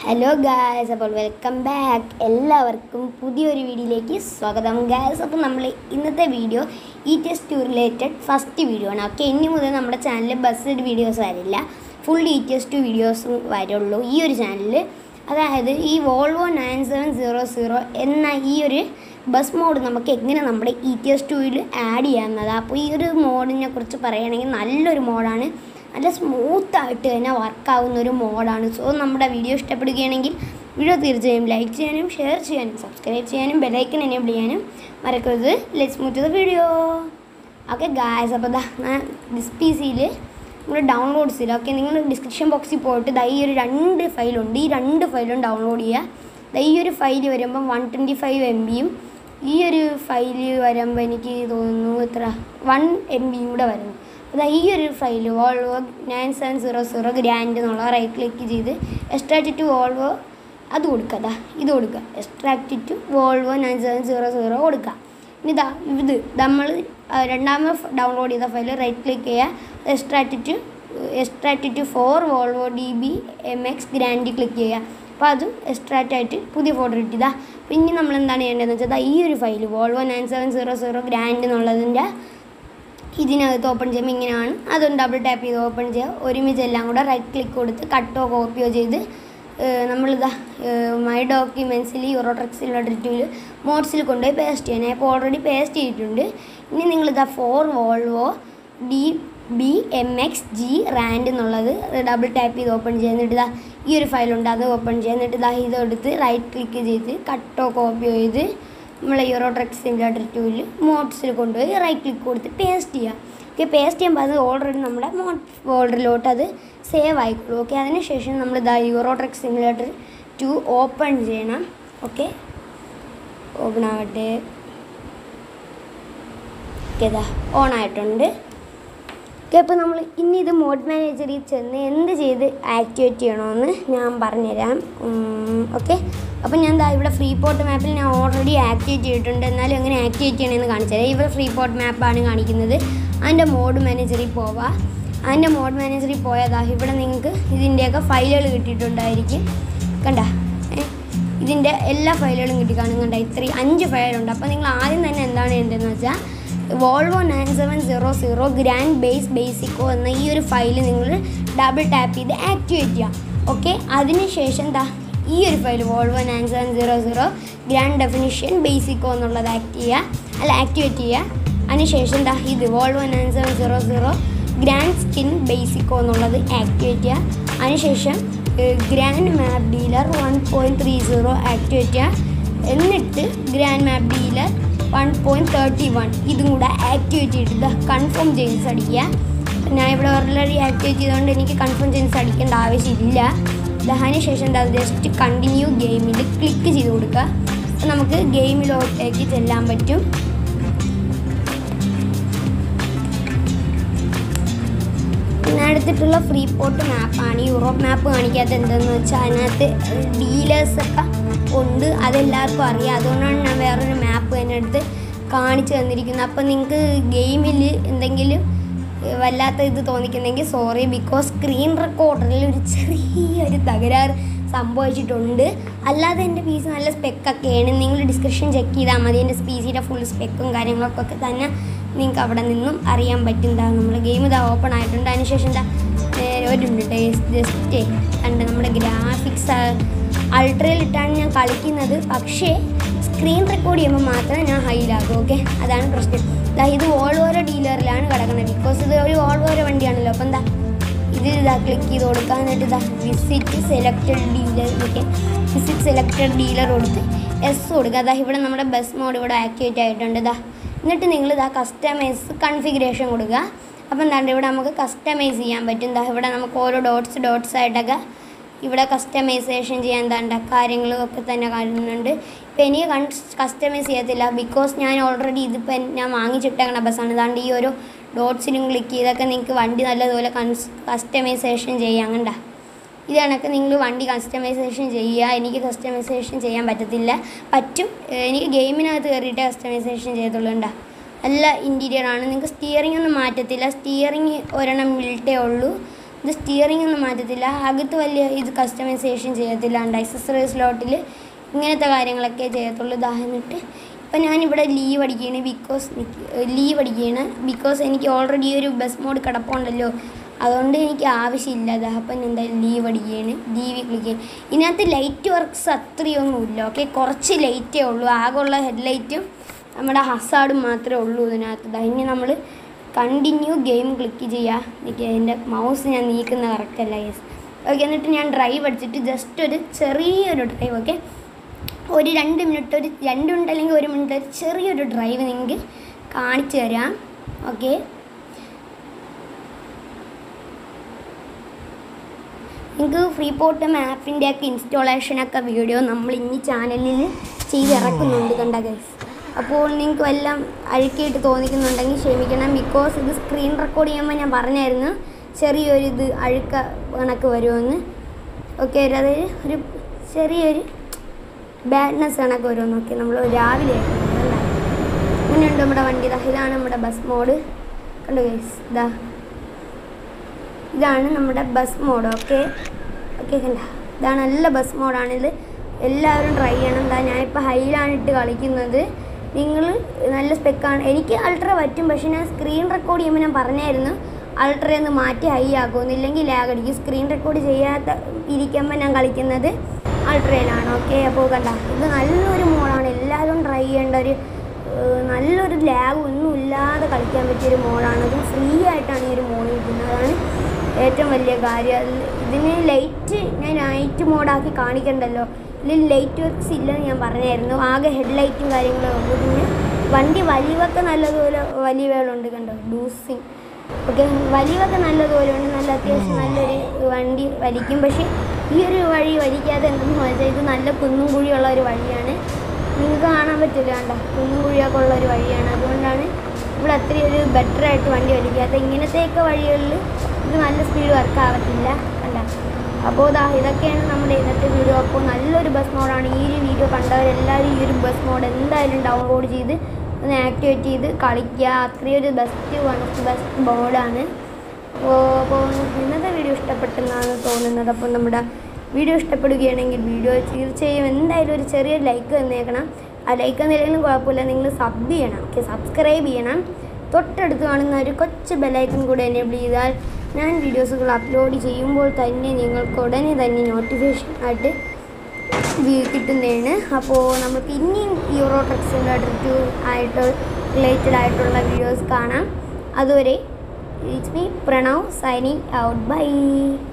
hello guys അപ്പോൾ welcome back എല്ലാവർക്കും പുതിയൊരു വീഡിയോയിലേക്ക് സ്വാഗതം ഗായ്സ് അപ്പോൾ നമ്മൾ ഇന്നത്തെ വീഡിയോ ഈ test two related first video ആണ് ഓക്കെ ഇനി മുതൽ നമ്മുടെ ചാനലിൽ ബസ് വീഡിയോസ് വരില്ല ഫുൾ ഇ ടെസ്റ്റ് ടു വീഡിയോസും വരുള്ളൂ ഈ ഒരു ചാനലിൽ അതായത് ഈ Volvo nine seven zero zero എന്ന ഈ ഒരു ബസ് മോഡ് നമുക്ക് എങ്ങനെ നമ്മുടെ ഇ ടി എസ് ടുവിൽ ആഡ് ചെയ്യാവുന്നതാണ് അപ്പോൾ ഈ ഒരു മോഡിനെ കുറിച്ച് പറയുകയാണെങ്കിൽ നല്ലൊരു മോഡാണ് നല്ല സ്മൂത്തായിട്ട് തന്നെ വർക്കാവുന്ന ഒരു മോഡാണ് സോ നമ്മുടെ വീഡിയോ ഇഷ്ടപ്പെടുകയാണെങ്കിൽ വീഡിയോ തീർച്ചയായും ലൈക്ക് ചെയ്യാനും ഷെയർ ചെയ്യാനും സബ്സ്ക്രൈബ് ചെയ്യാനും ബെലൈക്കൻ എനേബിൾ ചെയ്യാനും മറക്കരുത് let's move to the video okay guys അപ്പോൾ ദാ ദിസ് പി സിയിൽ നമ്മുടെ ഡൗൺലോഡ്സിൽ ഓക്കെ നിങ്ങൾ ഡിസ്ക്രിപ്ഷൻ ബോക്സിൽ പോയിട്ട് ദാ ഈ ഒരു രണ്ട് ഫയലുണ്ട് ഈ രണ്ട് ഫയലും ഡൗൺലോഡ് ചെയ്യുക ദാ ഈ ഒരു ഫയൽ വരുമ്പം വൺ ട്വൻറ്റി ഫൈവ് എം ബിയും ഈ ഒരു ഫയൽ വരുമ്പോൾ എനിക്ക് തോന്നുന്നു എത്ര വൺ എം ബിയും കൂടെ വരുന്നു അതാ ഈ ഒരു file Volvo nine seven zero zero grand എന്നുള്ള റൈറ്റ് ക്ലിക്ക് ചെയ്ത് എക്സ്ട്രാക്റ്റ് ടു വോൾവോ അത് കൊടുക്കുക അതാ ഇത് കൊടുക്കുക extract to Volvo nine seven zero zero കൊടുക്കുക ഇനി ഇതാ ഇത് നമ്മൾ രണ്ടാമത് ഡൗൺലോഡ് ചെയ്ത ഫയൽ റൈറ്റ് ക്ലിക്ക് ചെയ്യുക extract to extract to four Volvo D B M X grand click ചെയ്യുക അപ്പോൾ അതും എക്സ്ട്രാക്റ്റ് ആയിട്ട് പുതിയ ഫോട്ടോ കിട്ടിയതാ പിന്നെ നമ്മൾ എന്താണ് ചെയ്യേണ്ടതെന്ന് വെച്ചാൽ ദാ ഈ ഒരു file Volvo nine seven zero zero grand എന്നുള്ളതിൻ്റെ ഇതിനകത്ത് ഓപ്പൺ ചെയ്യുമ്പോൾ ഇങ്ങനെയാണ് അതൊന്ന് ഡബിൾ ടാപ്പ് ചെയ്ത് ഓപ്പൺ ചെയ്യുക ഒരുമിച്ച് എല്ലാം കൂടെ റൈറ്റ് ക്ലിക്ക് കൊടുത്ത് കട്ടോ കോപ്പിയോ ചെയ്ത് നമ്മളിതാ മൈ ഡോക്യുമെൻസിൽ യൂറോട്രക്സിൽ ടൂവിൽ മോഡ്സിൽ കൊണ്ടുപോയി പേസ്റ്റ് ചെയ്യണം ഇപ്പോൾ ഓൾറെഡി പേസ്റ്റ് ചെയ്തിട്ടുണ്ട് ഇനി നിങ്ങളിതാ four Volvo D B M X grand എന്നുള്ളത് ഡബിൾ ടാപ്പ് ചെയ്ത് ഓപ്പൺ ചെയ്യുന്നിട്ട് ഇതാ ഈ ഒരു ഫയലുണ്ട് അത് ഓപ്പൺ ചെയ്യുന്നിട്ട് ഇതാ ഇതെടുത്ത് റൈറ്റ് ക്ലിക്ക് ചെയ്ത് കട്ടോ കോപ്പിയോ ചെയ്ത് നമ്മളെ യൂറോട്രക്സ് സിമുലേറ്റർ ടൂവിൽ മോഡ്സിൽ കൊണ്ടുപോയി റൈറ്റ് ക്ലിക്ക് കൊടുത്ത് പേസ്റ്റ് ചെയ്യുക ഓക്കെ പേസ്റ്റ് ചെയ്യുമ്പോൾ അത് ഓൾറെഡി നമ്മുടെ മോഡ് ഫോൾഡറിലോട്ട് അത് സേവ് ആയിക്കോളൂ ഓക്കെ അതിനുശേഷം നമ്മൾ ഇതാ യൂറോട്രക്സ് സിമുലേറ്റർ ടു ഓപ്പൺ ചെയ്യണം ഓക്കെ ഓപ്പൺ ആവട്ടെ ഓക്കെ ഇതാ ഓൺ ആയിട്ടുണ്ട് ഓക്കെ അപ്പോൾ നമ്മൾ ഇനി ഇത് മോഡ് മാനേജറിൽ ചെന്ന് എന്ത് ചെയ്ത് ആക്ടിവേറ്റ് ചെയ്യണമെന്ന് ഞാൻ പറഞ്ഞുതരാം ഓക്കെ അപ്പോൾ ഞാൻ ദാ ഇവിടെ ഫ്രീ പോർട്ട് മാപ്പിൽ ഞാൻ ഓൾറെഡി ആക്ടിവേറ്റ് ചെയ്തിട്ടുണ്ട് എന്നാലും എങ്ങനെ ആക്ടിവേറ്റ് ചെയ്യണമെന്ന് കാണിച്ചു തരാം ഇവിടെ ഫ്രീ പോർട്ട് മാപ്പാണ് കാണിക്കുന്നത് അതിൻ്റെ മോഡ് മാനേജറിൽ പോവാം അതിൻ്റെ മോഡ് മാനേജറിൽ പോയതാ ഇവിടെ നിങ്ങൾക്ക് ഇതിൻ്റെയൊക്കെ ഫയലുകൾ കിട്ടിയിട്ടുണ്ടായിരിക്കും കണ്ട ഇതിൻ്റെ എല്ലാ ഫയലുകളും കിട്ടി കാണും കണ്ട ഇത്രയും അഞ്ച് ഫയലുണ്ട് അപ്പോൾ നിങ്ങൾ ആദ്യം തന്നെ എന്താണ് ചെയ്യേണ്ടതെന്ന് വെച്ചാൽ Volvo nine seven zero zero grand base ബേസിക്കോ എന്ന ഈ ഒരു ഫയൽ നിങ്ങൾ ഡബിൾ ടാപ്പ് ചെയ്ത് ആക്ടിവേറ്റ് ചെയ്യാം ഓക്കെ അതിനുശേഷം ദാ ഈ ഒരു file Volvo nine seven zero zero grand definition ബേസിക്കോ എന്നുള്ളത് ആക്ട് ചെയ്യുക അല്ല ആക്ടിവേറ്റ് ചെയ്യുക അതിനുശേഷം ദാ ഇത് Volvo nine seven zero zero grand skin ബേസിക്കോ എന്നുള്ളത് ആക്ടിവേറ്റ് ചെയ്യുക അതിനുശേഷം grand map dealer one point three zero activate ചെയ്യുക എന്നിട്ട് grand map dealer one point thirty one ഇതും കൂടെ ആക്ടിവേറ്റ് ചെയ്തിട്ട് കൺഫേം ചേഞ്ചസ് അടിക്കുക ഞാൻ ഇവിടെ ഓൾറെഡി ആക്ടിവേറ്റ് ചെയ്തുകൊണ്ട് എനിക്ക് കൺഫേം ചേഞ്ചസ് അടിക്കേണ്ട ആവശ്യമില്ല അതിന് ശേഷം എന്താ ജസ്റ്റ് കണ്ടിന്യൂ ഗെയിമിൽ ക്ലിക്ക് ചെയ്ത് കൊടുക്കുക അപ്പോൾ നമുക്ക് ഗെയിമിലോട്ടേക്ക് ചെല്ലാൻ പറ്റും പിന്നെ അടുത്തിട്ടുള്ള ഫ്രീ പോർട്ട് മാപ്പാണ് യൂറോപ്പ് മാപ്പ് കാണിക്കാത്ത എന്തെന്ന് വെച്ചാൽ അതിനകത്ത് ഡീലേഴ്സൊക്കെ ഉണ്ട് അതെല്ലാവർക്കും അറിയാം അതുകൊണ്ടാണ് ഞാൻ വേറൊരു മാപ്പ് തന്നെ എടുത്ത് കാണിച്ചു തന്നിരിക്കുന്നത് അപ്പോൾ നിങ്ങൾക്ക് ഗെയിമിൽ എന്തെങ്കിലും വല്ലാത്ത ഇത് തോന്നിക്കുന്നെങ്കിൽ സോറി ബിക്കോസ് സ്ക്രീൻ റെക്കോർഡറിൽ ഒരു ചെറിയൊരു തകരാറ് സംഭവിച്ചിട്ടുണ്ട് അല്ലാതെ എൻ്റെ പീസ് നല്ല സ്പെക്കൊക്കെയാണ് നിങ്ങൾ ഡിസ്ക്രിപ്ഷൻ ചെക്ക് ചെയ്താൽ മതി എൻ്റെ പീസിയുടെ ഫുൾ സ്പെക്കും കാര്യങ്ങളൊക്കെ തന്നെ നിങ്ങൾക്ക് അവിടെ നിന്നും അറിയാൻ പറ്റും എന്താ നമ്മുടെ ഗെയിം ഇതാ ഓപ്പൺ ആയിട്ടുണ്ട് അതിനുശേഷം എന്താ ഒരു മിനിറ്റ് ജസ്റ്റ് കണ്ട് നമ്മുടെ ഗ്രാഫിക്സ് അൾട്രയിലിട്ടാണ് ഞാൻ കളിക്കുന്നത് പക്ഷേ സ്ക്രീൻ റെക്കോർഡ് ചെയ്യുമ്പോൾ മാത്രമേ ഞാൻ ഹൈലാകും ഓക്കെ അതാണ് പ്രശ്നം ഇതാ ഇത് ഓൾവോരോ ഡീലറിലാണ് കിടക്കുന്നത് ബിക്കോസ് ഇത് ഒരു ഓൾവോരോ വണ്ടിയാണല്ലോ അപ്പം എന്താ ഇത് ഇതാ ക്ലിക്ക് ചെയ്ത് കൊടുക്കുക എന്നിട്ട് ഇതാ visit selected dealer okay visit selected dealer കൊടുത്ത് എസ് കൊടുക്കുക അതാ ഇവിടെ നമ്മുടെ ബസ് മോഡ് ഇവിടെ ആക്ടിവേറ്റ് ആയിട്ടുണ്ട് ഇതാ എന്നിട്ട് നിങ്ങൾ ഇതാ കസ്റ്റമൈസ് കൺഫിഗറേഷൻ കൊടുക്കുക അപ്പം എന്താണ്ട് ഇവിടെ നമുക്ക് കസ്റ്റമൈസ് ചെയ്യാൻ പറ്റും എന്താ ഇവിടെ നമുക്ക് ഓരോ ഡോട്ട്സ് ഡോട്ട്സ് ആയിട്ടൊക്കെ ഇവിടെ കസ്റ്റമൈസേഷൻ ചെയ്യാൻ എന്താണ്ട കാര്യങ്ങളും ഒക്കെ തന്നെ കാണുന്നുണ്ട് ഇപ്പം എനിക്ക് കൺ കസ്റ്റമൈസ് ചെയ്യത്തില്ല ബിക്കോസ് ഞാൻ ഓൾറെഡി ഇതിപ്പോൾ ഞാൻ വാങ്ങിച്ചിട്ടേക്കണ ബസ്സാണ് ഇതാണ്ട് ഈ ഒരു ഡോട്ട്സിലും ക്ലിക്ക് ചെയ്തൊക്കെ നിങ്ങൾക്ക് വണ്ടി നല്ലതുപോലെ കൺസ് കസ്റ്റമൈസേഷൻ ചെയ്യാം കണ്ട ഇത് കണക്ക് നിങ്ങൾ വണ്ടി കസ്റ്റമൈസേഷൻ ചെയ്യുക എനിക്ക് കസ്റ്റമൈസേഷൻ ചെയ്യാൻ പറ്റത്തില്ല പറ്റും എനിക്ക് ഗെയിമിനകത്ത് കയറിയിട്ട് കസ്റ്റമൈസേഷൻ ചെയ്തുള്ളൂ കണ്ട നല്ല ഇൻറ്റീരിയർ ആണ് നിങ്ങൾക്ക് സ്റ്റിയറിംഗ് ഒന്നും മാറ്റത്തില്ല സ്റ്റിയറിംഗ് ഒരെണ്ണം മിൽട്ടേ ഉള്ളൂ ഇത് സ്റ്റിയറിംഗ് ഒന്നും മാറ്റത്തില്ല അകത്ത് വലിയ ഇത് കസ്റ്റമൈസേഷൻ ചെയ്യത്തില്ല ആൻഡ് അക്സസറീസ് സ്ലോട്ടിൽ ഇങ്ങനത്തെ കാര്യങ്ങളൊക്കെ ചെയ്യത്തുള്ളൂ ഇതാ എന്നിട്ട് ഇപ്പം ഞാനിവിടെ ലീവ് അടിക്കുകയാണ് ബിക്കോസ് ലീവ് അടിക്കുകയാണ് ബിക്കോസ് എനിക്ക് ഓൾറെഡി ഒരു ബസ് മോഡ് കിടപ്പുണ്ടല്ലോ അതുകൊണ്ട് എനിക്ക് ആവശ്യമില്ല അത് അപ്പം ഞാൻ എന്തായാലും ലീവ് അടിക്കുകയാണ് ലീവ് ക്ലിക്ക് ചെയ്യും ഇതിനകത്ത് ലൈറ്റ് വർക്ക്സ് അത്രയൊന്നുമില്ല ഓക്കെ കുറച്ച് ലൈറ്റേ ഉള്ളൂ ആകെയുള്ള ഹെഡ്ലൈറ്റും നമ്മുടെ ഹസാർഡും മാത്രമേ ഉള്ളൂ ഇതിനകത്ത് ദാ ഇനി നമ്മൾ കണ്ടിന്യൂ ഗെയിം ക്ലിക്ക് ചെയ്യുക എനിക്ക് എൻ്റെ മൗസ് ഞാൻ നീക്കുന്ന കറക്റ്റല്ല യെസ് ഓക്കെ എന്നിട്ട് ഞാൻ ഡ്രൈവ് അടിച്ചിട്ട് ജസ്റ്റ് ഒരു ചെറിയൊരു ഡ്രൈവ് ഓക്കെ ഒരു രണ്ട് മിനിറ്റ് ഒരു രണ്ട് മിനിറ്റ് അല്ലെങ്കിൽ ഒരു മിനിറ്റ് ഒരു ചെറിയൊരു ഡ്രൈവ് നിങ്ങൾക്ക് കാണിച്ചു തരാം ഓക്കെ നിങ്ങൾക്ക് ഫ്രീ പോട്ട് ആപ്പിൻ്റെ ഒക്കെ ഇൻസ്റ്റാളേഷനൊക്കെ വീഡിയോ നമ്മൾ ഇനി ചാനലിൽ ചെയ്ത് ഇറക്കുന്നുണ്ട് കണ്ട ഗൈസ് അപ്പോൾ നിങ്ങൾക്ക് വല്ലതും അഴുക്കിയിട്ട് തോന്നിക്കുന്നുണ്ടെങ്കിൽ ക്ഷമിക്കണം ബിക്കോസ് ഇത് സ്ക്രീൻ റെക്കോർഡ് ചെയ്യുമ്പോൾ ഞാൻ പറഞ്ഞായിരുന്നു ചെറിയൊരു ഇത് അഴുക്ക കണക്ക് വരുമെന്ന് ഓക്കെ അതായത് ഒരു ചെറിയൊരു ബാഡ്നെസ് കണക്ക് വരുമെന്ന് ഓക്കെ നമ്മൾ രാവിലെ ഇങ്ങനെയുണ്ട് നമ്മുടെ വണ്ടി ഇതാ ഇതാണ് നമ്മുടെ ബസ് മോഡ് കണ്ടു ഗൈസ് ഇതാ ഇതാണ് നമ്മുടെ ബസ് മോഡ് ഓക്കെ ഓക്കെ കണ്ട ഇതാണ് നല്ല ബസ് മോഡാണിത് എല്ലാവരും ട്രൈ ചെയ്യണം എന്താ ഞാനിപ്പോൾ ഹൈയിലാണ് ഇട്ട് കളിക്കുന്നത് നിങ്ങൾ നല്ല സ്പെക്കാണ് എനിക്ക് അൾട്ര പറ്റും പക്ഷെ ഞാൻ സ്ക്രീൻ റെക്കോർഡ് ചെയ്യുമ്പോൾ ഞാൻ പറഞ്ഞായിരുന്നു അൾട്ര ഒന്ന് മാറ്റി ഹൈ ആക്കുമെന്ന് ഇല്ലെങ്കിൽ ലാഗ് അടിക്കും സ്ക്രീൻ റെക്കോർഡ് ചെയ്യാത്ത ഇരിക്കുമ്പോൾ ഞാൻ കളിക്കുന്നത് അൾട്രയിലാണ് ഓക്കെ അപ്പോൾ കണ്ട ഇത് നല്ലൊരു മോഡാണ് എല്ലാവരും ട്രൈ ചെയ്യേണ്ട ഒരു ഏഹ് നല്ലൊരു ലാഗ് ഒന്നും ഇല്ലാതെ കളിക്കാൻ പറ്റിയൊരു മോഡാണ് ഇത് ഫ്രീ ആയിട്ടാണ് ഈ ഒരു മോഡ് കിട്ടുന്നത് അതാണ് ഏറ്റവും വലിയ കാര്യം അതിൽ ഇതിന് ലൈറ്റ് ഞാൻ നൈറ്റ് മോഡാക്കി കാണിക്കണ്ടല്ലോ ഇതിൽ ലൈറ്റ് വർക്ക്സ് ഇല്ലെന്ന് ഞാൻ പറഞ്ഞായിരുന്നു ആകെ ഹെഡ് ലൈറ്റും കാര്യങ്ങളും ഉള്ളൂ പിന്നെ വണ്ടി വലിവൊക്കെ നല്ലതുപോലെ വലിവുകളുണ്ട് കണ്ടോ ലൂസിങ് ഓക്കെ വലിവൊക്കെ നല്ലതുപോലെ ഉണ്ട് നല്ല അത്യാവശ്യം നല്ലൊരു വണ്ടി വലിക്കും പക്ഷേ ഈ ഒരു വഴി വലിക്കാതെ എന്തെന്ന് വെച്ചാൽ ഇത് നല്ല കുന്നും കുഴിയുള്ള ഒരു വഴിയാണ് നിങ്ങൾക്ക് കാണാൻ പറ്റില്ല കണ്ട കുന്നും കുഴിയൊക്കെ ഉള്ള ഒരു വഴിയാണ് അതുകൊണ്ടാണ് ഇവിടെ അത്രയും ഒരു ബെറ്റർ ആയിട്ട് വണ്ടി വലിക്കാത്ത ഇങ്ങനത്തെയൊക്കെ വഴികളിൽ ഇത് നല്ല സ്പീഡ് വർക്ക് ആവത്തില്ല കണ്ട അപ്പോൾ ഇതാ ഇതൊക്കെയാണ് നമ്മുടെ ഇന്നത്തെ വീഡിയോ അപ്പോൾ നല്ലൊരു ബസ് മോഡാണ് ഈ ഒരു വീഡിയോ കണ്ടവരെല്ലാവരും ഈ ഒരു ബസ് മോഡ് എന്തായാലും ഡൗൺലോഡ് ചെയ്ത് ഒന്ന് ആക്ടിവേറ്റ് ചെയ്ത് കളിക്കുക അത്രയും ഒരു best one of the best ബോർഡാണ് അപ്പോൾ അപ്പോൾ ഇന്നത്തെ വീഡിയോ ഇഷ്ടപ്പെട്ടെന്നാണ് തോന്നുന്നത് അപ്പോൾ നമ്മുടെ വീഡിയോ ഇഷ്ടപ്പെടുകയാണെങ്കിൽ വീഡിയോ തീർച്ചയായും എന്തായാലും ഒരു ചെറിയ ലൈക്ക് തന്നേക്കണം ആ ലൈക്ക് തന്നില്ലെങ്കിലും കുഴപ്പമില്ല നിങ്ങൾ സബ് ചെയ്യണം ഓക്കെ സബ്സ്ക്രൈബ് ചെയ്യണം തൊട്ടടുത്ത് കാണുന്ന ഒരു കൊച്ചു ബെലൈക്കൺ കൂടെ എനേബിൾ ചെയ്താൽ ഞാൻ വീഡിയോസുകൾ അപ്ലോഡ് ചെയ്യുമ്പോൾ തന്നെ നിങ്ങൾക്ക് ഉടനെ തന്നെ നോട്ടിഫിക്കേഷൻ ആയിട്ട് വി- കിട്ടുന്നതാണ് അപ്പോൾ നമുക്ക് ഇനിയും യൂറോ ട്രക്സിൻ്റെ റിവ്യൂ ആയിട്ട് റിലേറ്റഡ് ആയിട്ടുള്ള വീഡിയോസ് കാണാം അതുവരെ it's me Pranav signing out by